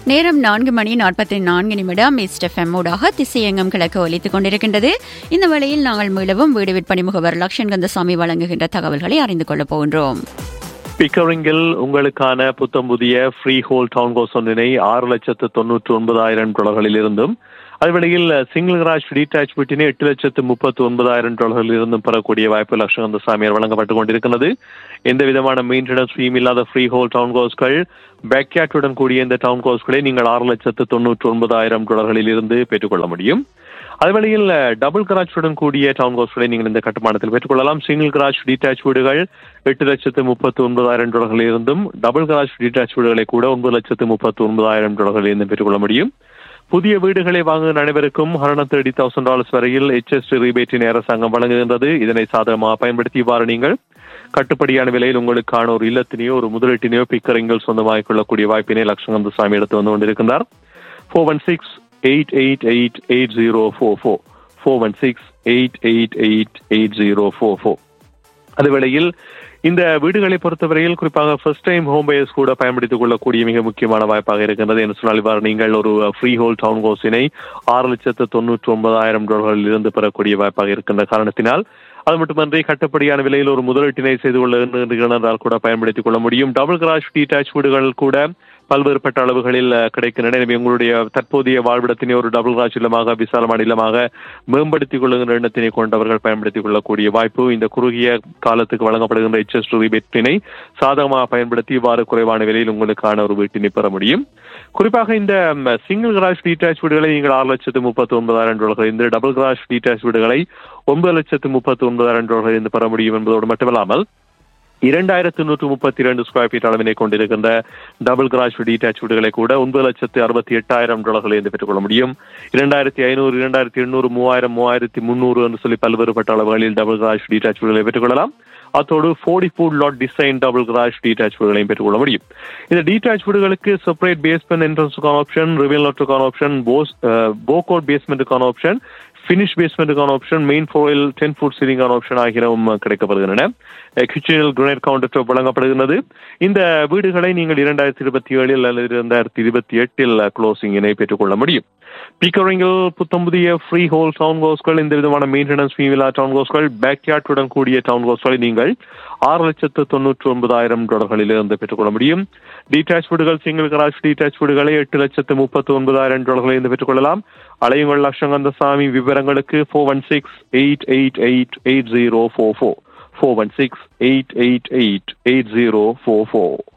நேரம் நான்கு மணி நாற்பத்தி நான்கு நிமிடம் மிஸ்டர் ஊடாக திசையங்கம் கிழக்கு ஒலித்துக் கொண்டிருக்கின்றது இந்த வேளையில் நாங்கள் மீளவும் வீடு விற்பனை முகவர் லக்ஷன் கந்தசாமி வழங்குகின்ற தகவல்களை அறிந்து கொள்ளப் போகின்றோம் பிக்கரிங்கில் உங்களுக்கான புத்தம் புதிய ஃப்ரீ ஹோல் டவுன் கோஸ் ஒன்றினை ஆறு லட்சத்து தொன்னூற்று ஒன்பதாயிரம் டாலர்களில் இருந்தும் அதுவழியில் சிங்கிள் கராஜ் டீடாச் வீட்டினை எட்டு லட்சத்து முப்பத்து ஒன்பதாயிரம் டாலர்களில் இருந்தும் பெறக்கூடிய வாய்ப்பு லட்சகந்த சாமியார் வழங்கப்பட்டுக் கொண்டிருக்கிறது எந்த விதமான மெயின்டெனன்ஸ் ஃபீம் இல்லாத ஃப்ரீ ஹோல் டவுன் கோஸ்கள் பேக்யாட்டுடன் கூடிய இந்த டவுன் கோஸ்களை நீங்கள் ஆறு லட்சத்து தொன்னூற்று ஒன்பதாயிரம் டாலர்களில் இருந்து பெற்றுக்கொள்ள முடியும் அதுவழியில் டபுள் கராஜுடன் கூடிய டவுன் ஹவுஸ்களை நீங்கள் இந்த கட்டுமானத்தில் பெற்றுக்கொள்ளலாம் சிங்கிள் கராஜ் டீடாச் வீடுகள் எட்டு லட்சத்து முப்பத்து ஒன்பதாயிரம் டாலர்களில் இருந்தும் டபுள் கராஜ் டீடாச் வீடுகளை கூட ஒன்பது லட்சத்து முப்பத்து ஒன்பதாயிரம் டாலர்களில் இருந்தும் பெற்றுக்கொள்ள முடியும் புதிய வீடுகளை வாங்கும் அனைவருக்கும் ஹண்ட்ரட் தேர்ட்டி தௌசண்ட் டாலர்ஸ் வரையில் எச்எஸ்டி ரீபேட்டின் அரசாங்கம் வழங்குகின்றது இதனை சாதகமாக பயன்படுத்தி இவ்வாறு நீங்கள் கட்டுப்படியான விலையில் உங்களுக்கான ஒரு இல்லத்தினையோ ஒரு முதலீட்டினையோ பிக்கரிங்கள் சொந்தமாகிக் கொள்ளக்கூடிய வாய்ப்பினை லட்சங்கந்த சாமி எடுத்து வந்து கொண்டிருக்கின்றார் four one six eight eight eight eight zero four four four one six eight eight eight eight zero four four அதுவேளையில் இந்த வீடுகளை பொறுத்தவரையில் குறிப்பாக ஃபர்ஸ்ட் டைம் ஹோம் பயர்ஸ் கூட பயன்படுத்திக் கொள்ளக்கூடிய மிக முக்கியமான வாய்ப்பாக இருக்கின்றது என்று சொன்னால் இவ்வாறு நீங்கள் ஒரு ஃப்ரீ ஹோல் டவுன் ஹவுஸினை ஆறு லட்சத்து தொன்னூற்றி ஒன்பதாயிரம் டாலர்களில் இருந்து பெறக்கூடிய வாய்ப்பாக இருக்கின்ற காரணத்தினால் அது மட்டுமன்றி கட்டுப்படியான விலையில் ஒரு முதலீட்டினை செய்து கொள்ள கூட பயன்படுத்திக் கொள்ள முடியும் டபுள் கிராஷ் டீடாச் வீடுகள் கூட பல்வேறுபட்ட அளவுகளில் கிடைக்கின்றன எனவே உங்களுடைய தற்போதைய வாழ்விடத்தினை ஒரு டபுள் கிராஷ் இல்லமாக விசாலமான இல்லமாக மேம்படுத்திக் கொள்ளுகின்ற எண்ணத்தினை கொண்டவர்கள் பயன்படுத்திக் கொள்ளக்கூடிய வாய்ப்பு இந்த குறுகிய காலத்துக்கு வழங்கப்படுகின்ற எச்எஸ் ரிபேட்டினை சாதகமாக பயன்படுத்தி இவ்வாறு குறைவான விலையில் உங்களுக்கான ஒரு வீட்டினை பெற முடியும் குறிப்பாக இந்த சிங்கிள் கிராஷ் டீடாச் வீடுகளை நீங்கள் ஆறு லட்சத்து முப்பத்தி ஒன்பதாயிரம் டாலர்கள் இந்த டபுள் கிராஷ் டீடாச் வீடுகளை ஒன்பது லட்சத்து முப்பத்தி ஒன்பதாயிரம் டாலர்கள் இருந்து பெற முடியும் என்பதோடு மட்டுமல்லாமல் இரண்டாயிரத்து நூற்று முப்பத்தி இரண்டு ஸ்கொயர் ஃபீட் அளவினை கொண்டிருக்கின்ற டபுள் கிராஷ் டீடாச் வீடுகளை கூட ஒன்பது லட்சத்து அறுபத்தி எட்டாயிரம் டாலர்களை இருந்து பெற்றுக்கொள்ள முடியும் இரண்டாயிரத்தி ஐநூறு இரண்டாயிரத்தி எண்ணூறு மூவாயிரம் மூவாயிரத்தி முன்னூறு என்று சொல்லி பல்வேறுபட்ட அளவுகளில் டபுள் கிராஷ் டீடாச் வீடுகளை பெற்றுக்கொள்ளலாம் அத்தோடு forty foot lot design double garage detached வீடுகளையும் பெற்றுக்கொள்ள முடியும் இந்த டீடாச் வீடுகளுக்கு செப்பரேட் பேஸ்மெண்ட் என்ட்ரன்ஸுக்கான ஆப்ஷன் ரிவல் லாட்டுக்கான ஆப்ஷன் போஸ் போகோட் பேஸ்மெண்ட்டுக்கான ஆப்ஷன் ஃபினிஷ் பேஸ்மெண்ட்டுக்கான option main floor ten foot சீலிங்கான ஆப்ஷன் ஆகியவும் கிடைக்கப்படுகின்றன கிச்சனில் கிரனைட் கவுண்டர் டாப் வழங்கப்படுகிறது இந்த வீடுகளை நீங்கள் இரண்டாயிரத்தி இருபத்தி ஏழில் அல்லது இரண்டாயிரத்தி இருபத்தி எட்டில் க்ளோசிங்கினை பெற்றுக்கொள்ள முடியும் பீக்கரிங்கில் புத்தம் புதிய ஃப்ரீ ஹோல் டவுன் ஹவுஸ்கள் இந்த விதமான மெயின்டெனன்ஸ் ஃபீமிலா டவுன் ஹவுஸ்கள் பேக்யார்டுடன் கூடிய டவுன் ஹவுஸ்களை நீங்கள் ஆறு லட்சத்து தொன்னூற்றி ஒன்பதாயிரம் டாலர்களில் இருந்து பெற்றுக்கொள்ள முடியும் டீடாச் வீடுகள் சிங்கிள் கராஜ் டீடாச் வீடுகளை எட்டு லட்சத்து முப்பத்தி ஒன்பதாயிரம் டாலர்களில் இருந்து பெற்றுக்கொள்ளலாம் அலையுங்கள் லட்சங்கந்த சாமி விவரங்களுக்கு four one six eight eight eight eight zero four four four one six eight eight eight eight zero four four